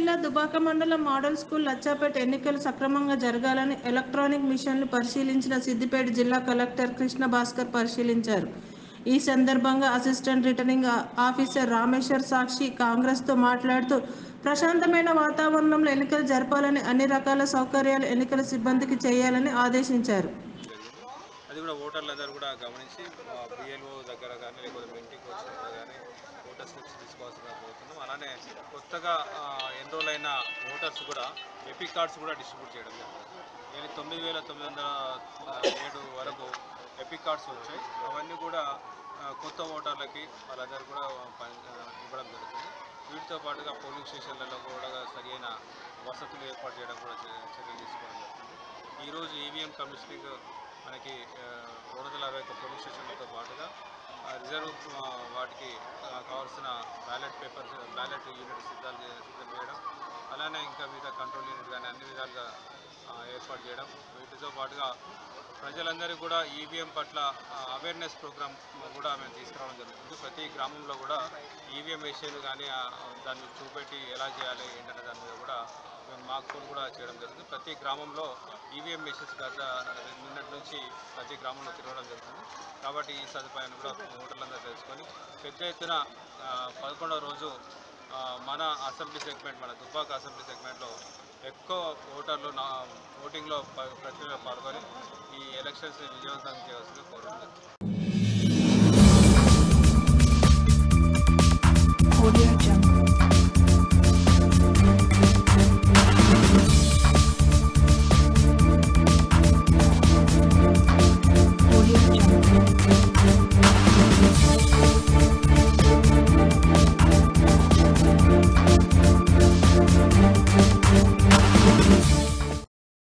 జిల్లా దుబాక మండలం model school లచ్చాపేట ఎన్నికలు సక్రమంగా జరగాలని ఎలక్ట్రానిక్ మిషన్లు పరిశీలించిన సిద్దిపేట జిల్లా కలెక్టర్ కృష్ణ భాస్కర్ పరిశీలించారు ఈ సందర్భంగా అసిస్టెంట్ రిటర్నింగ్ ఆ- ఆఫీసర్ రామేశ్వర్ సాక్షి కాంగ్రెస్తో మాట్లాడుతూ ప్రశాంతమైన వాతావరణంలో ఎన్నికలు జరపాలని అన్ని రకాల సౌకర్యాలు ఎన్నికల సిబ్బందికి చేయాలని ఆదేశించారు అది కూడా ఓటర్లందరూ కూడా గమనించి బిఎల్ఓ దగ్గర కానీ లేకపోతే మీ ఇంటికి వచ్చినప్పుడు కానీ ఓటర్ స్లిప్స్ తీసుకోవాల్సిన పోతున్నాం అలానే కొత్తగా ఆ, ఎన్రోల్ అయిన ఓటర్స్ కూడా ఎపిక్ కార్డ్స్ కూడా డిస్ట్రిబ్యూట్ చేయడం జరిగింది నేను తొమ్మిది వేల తొమ్మిది వందల ఆ, ఏడు వరకు ఎపిక్ కార్డ్స్ వచ్చాయి అవన్నీ కూడా ఆ, కొత్త ఓటర్లకి వాళ్ళందరూ కూడా పని- ఆ, ఇవ్వడం జరుగుతుంది వీటితో పాటుగా పోలింగ్ స్టేషన్లలో కూడా సరైన వసతులు ఏర్పాటు చేయడం కూడా చే- చర్యలు తీసుకోవడం జరుగుతుంది ఈరోజు ఈవీఎం కమిషనింగ్ మనకి ఆ, రెండు వందల అరవై ఒక్క పోలీస్ స్టేషన్లతో పాటుగా ఆ, రిజర్వ్ ఆ, వాటికి ఆ, కావాల్సిన బ్యాలెట్ పేపర్స్ బ్యాలెట్ యూనిట్ సిద్ధాలు చే- సిద్ధం చేయడం అలానే ఇంకా వివిధ కంట్రోల్ యూనిట్ కానీ అన్ని విధాలుగా ఆ, ఏర్పాటు చేయడం వీటితో పాటుగా ప్రజలందరికీ కూడా ఈవీఎం పట్ల అవేర్నెస్ ప్రోగ్రామ్ కూడా మేము తీసుకురావడం జరుగుతుంది ప్రతి గ్రామంలో కూడా ఈవీఎం విషయాలు కానీ ఆ, దాన్ని చూపెట్టి ఎలా చేయాలి ఏంటనే దాని మీద కూడా మేము మాకు కూడా చేయడం జరుగుతుంది ప్రతి గ్రామంలో ఈవీఎం మెషిన్స్ గత నిన్నటి నుంచి ప్రతి గ్రామంలో తిరగడం జరుగుతుంది కాబట్టి ఈ సదుపాయాన్ని కూడా ఓటర్లందరూ తెలుసుకొని పెద్ద ఎత్తున ఆ, పదకొండవ రోజు ఆ, మన అసెంబ్లీ సెగ్మెంట్ మన దుబ్బాక అసెంబ్లీ సెగ్మెంట్లో ఎక్కువ ఓటర్లు నా ఓటింగ్లో ప- ప్రతిలో పాల్గొని ఈ ఎలక్షన్స్ విజయవంతం చేయాల్సింది కోరుతున్నాను